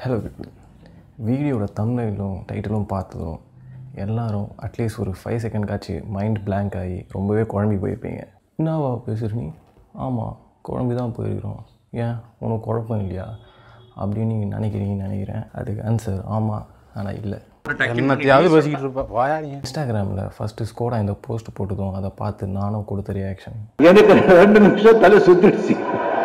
Hello வீடியோட தம்னைலும் டைட்டிலும் பார்த்ததும் எல்லாரும் அட்லீஸ்ட் ஒரு ஃபைவ் செகண்ட் காட்சி மைண்ட் blank ஆகி ரொம்பவே குழம்பி போயிருப்பீங்க என்னவா பேசுகிற நீ ஆமாம் குழம்பி தான் போயிருக்கிறோம் ஏன் உனக்கு குழப்பம் இல்லையா அப்படின்னு நீங்கள் நினைக்கிறீங்கன்னு நினைக்கிறேன் அதுக்கு ஆன்சர் ஆமாம் ஆனால் இல்லை என்னத்தையாவது பேசிக்கிட்டு இருப்பா வாயா நீ இன்ஸ்டாகிராமில் ஃபஸ்ட்டு ஸ்கோடா இந்த போஸ்ட் போட்டதும் அதை பார்த்து நானும் கொடுத்த ரியாக்ஷன் எனக்கு ரெண்டு நிமிஷம் தலை சுத்திடுச்சு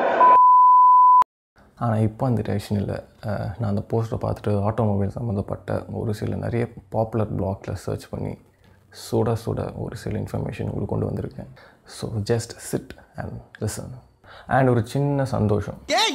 ஆனால் இப்போ அந்த ரியாக்ஷன் இல்லை அஹ், நான் அந்த போஸ்ட்டை பார்த்துட்டு ஆட்டோமொபைல் சம்மந்தப்பட்ட ஒரு சில நிறைய பாப்புலர் பிளாக்ல சர்ச் பண்ணி சுட சுட ஒரு சில இன்ஃபர்மேஷன் உங்களுக்கு கொண்டு வந்திருக்கேன் so just sit and listen and ஒரு சின்ன சந்தோஷம்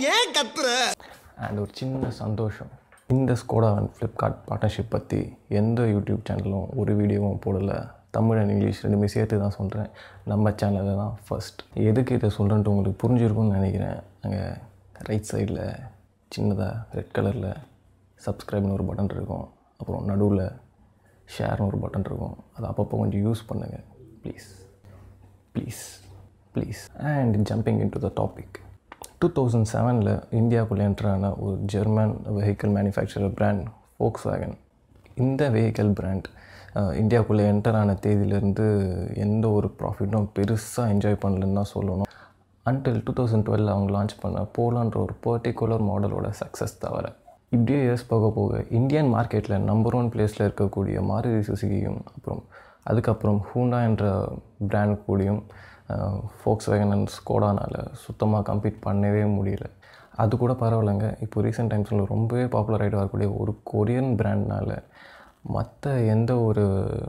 அண்ட் ஒரு சின்ன சந்தோஷம் இந்த ஸ்கோடா அண்ட் ஃப்ளிப்கார்ட் பார்ட்னர்ஷிப் பற்றி எந்த யூடியூப் சேனலும் ஒரு வீடியோவும் போடலை தமிழ் அண்ட் இங்கிலீஷ் ரெண்டுமே சேர்த்து தான் சொல்கிறேன் நம்ம சேனலில் தான் ஃபர்ஸ்ட் எதுக்கு இதை சொல்கிறேன்ட்டு உங்களுக்கு புரிஞ்சிருக்கும்னு நினைக்கிறேன் அங்கே ரைட் சைடில் சின்னதாக ரெட் கலரில் சப்ஸ்கிரைப்னு ஒரு பட்டன் இருக்கும் அப்புறம் நடுவில் ஷேர்னு ஒரு பட்டன் இருக்கும் அதை அப்பப்போ கொஞ்சம் யூஸ் பண்ணுங்கள் please please please and jumping in to the topic two thousand செவனில் இந்தியாவுக்குள்ளே என்ட்ரான ஒரு German vehicle manufacturer brand Volkswagen இந்த வெஹிக்கிள் பிராண்ட் இந்தியாவுக்குள்ளே என்டர் ஆன தேதியிலேருந்து எந்த ஒரு ப்ராஃபிட்டும் பெருசாக என்ஜாய் பண்ணலன்னு தான் சொல்லணும் அன்டில் டூ தௌசண்ட் டுவெல் அவங்க லான்ச் பண்ண போலான்ற ஒரு பர்டிகுலர் மாடலோட சக்ஸஸ் தவிர இப்படியே இயர்ஸ் போக போக இந்தியன் மார்க்கெட்டில் நம்பர் ஒன் பிளேஸில் இருக்கக்கூடிய மாருதி சுசுகியும் அப்புறம் அதுக்கப்புறம் ஹூண்டா என்ற பிராண்ட் கூடயும் ஃபோக்ஸ் வேகன் அண்ட் ஸ்கோடானால் சுத்தமாக கம்பீட் பண்ணவே முடியல அது கூட பரவாயில்லைங்க இப்போ ரீசெண்ட் டைம்ஸில் ரொம்பவே பாப்புலர் ஆகிட்டு வரக்கூடிய ஒரு கொரியன் பிராண்ட்னால மற்ற எந்த ஒரு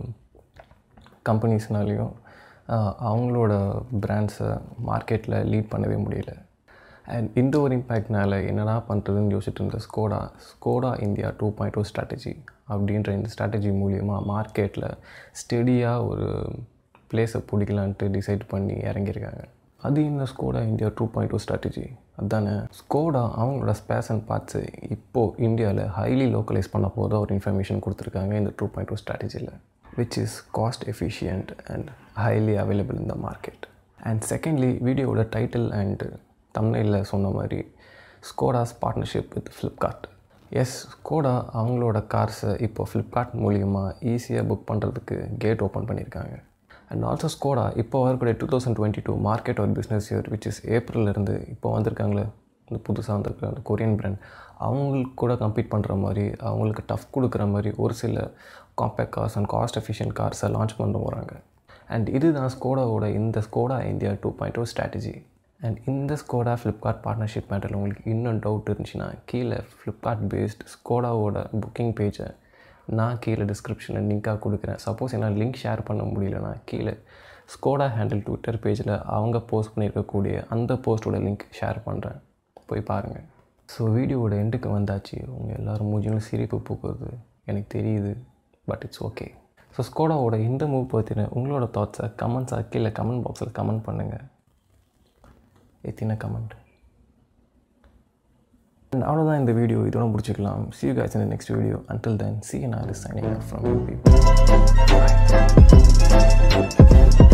கம்பெனிஸ்னாலையும் அவங்களோட பிராண்ட்ஸை மார்க்கெட்டில் லீட் பண்ணவே முடியல அண்ட் இந்த ஒரு இம்பேக்ட்னால என்னடா பண்ணுறதுன்னு யோசிச்சுட்டு இருந்த Skoda Skoda India two point two strategy அப்படின்ற இந்த ஸ்ட்ராட்டஜி மூலியமாக மார்க்கெட்டில் ஸ்டெடியாக ஒரு பிளேஸை பிடிக்கலான்ட்டு டிசைட் பண்ணி இறங்கியிருக்காங்க அது இந்த Skoda India two point two strategy அதானே ஸ்கோடா அவங்களோட ஸ்பேஸ் அண்ட் பார்ட்ஸை இப்போது இந்தியாவில் ஹைலி லோக்கலைஸ் பண்ண போதும் ஒரு இன்ஃபர்மேஷன் கொடுத்துருக்காங்க இந்த டூ பாயிண்ட் டூ ஸ்ட்ராட்டஜியில் which is cost efficient and highly available in the market and secondly வீடியோவோட டைட்டில் அண்ட் தமிழில் சொன்ன மாதிரி Skoda's partnership with Flipkart as Skoda அவங்களோட கார்ஸை இப்போ ஃப்ளிப்கார்ட் மூலியமாக ஈஸியாக புக் பண்ணுறதுக்கு கேட் ஓப்பன் பண்ணியிருக்காங்க அண்ட் ஆல்சோ ஸ்கோடா இப்போ வரக்கூடிய two thousand twenty two market ஒரு பிஸ்னஸ் இயர் விச் இஸ் ஏப்ரல்லேருந்து இப்போ வந்திருக்காங்களே இந்த புதுசாக வந்திருக்க அந்த கொரியன் பிராண்ட் அவங்களுக்கு கூட கம்பீட் பண்ணுற மாதிரி அவங்களுக்கு டஃப் கொடுக்குற மாதிரி ஒரு சில compact cars and cost efficient கார்ஸை லான்ச் பண்ண போகிறாங்க அண்ட் இதுதான் ஸ்கோடாவோட இந்த Skoda India two point two strategy and இந்த ஸ்கோடா ஃப்ளிப்கார்ட் பார்ட்னர்ஷிப் மேட்டரில் உங்களுக்கு இன்னும் டவுட் இருந்துச்சுன்னா கீழே ஃப்ளிப்கார்ட் பேஸ்ட் ஸ்கோடாவோட புக்கிங் பேஜை நான் கீழே டிஸ்கிரிப்ஷனில் லிங்காக கொடுக்குறேன் சப்போஸ் என்னால் லிங்க் ஷேர் பண்ண முடியலனா கீழே ஸ்கோடா ஹேண்டில் ட்விட்டர் பேஜில் அவங்க போஸ்ட் பண்ணியிருக்கக்கூடிய அந்த போஸ்ட்டோட லிங்க் ஷேர் பண்ணுறேன் போய் பாருங்கள் ஸோ வீடியோவோட எண்டுக்கு வந்தாச்சு உங்கள் எல்லோரும் மூஞ்சிலும் சிரிப்பு பூக்குறது எனக்கு தெரியுது பட் இட்ஸ் ஓகே ஸோ ஸ்கோடாவோட இந்த மூவ் பற்றின உங்களோட தாட்ஸை கமெண்ட்ஸாக கீழே கமெண்ட் பாக்ஸில் கமெண்ட் பண்ணுங்கள் எத்தின கமெண்ட் அண்ட் அவ்வளோதான் இந்த வீடியோ இதோட முடிச்சுக்கலாம் see you guys in the next video until then see you now is signing off from you people Bye.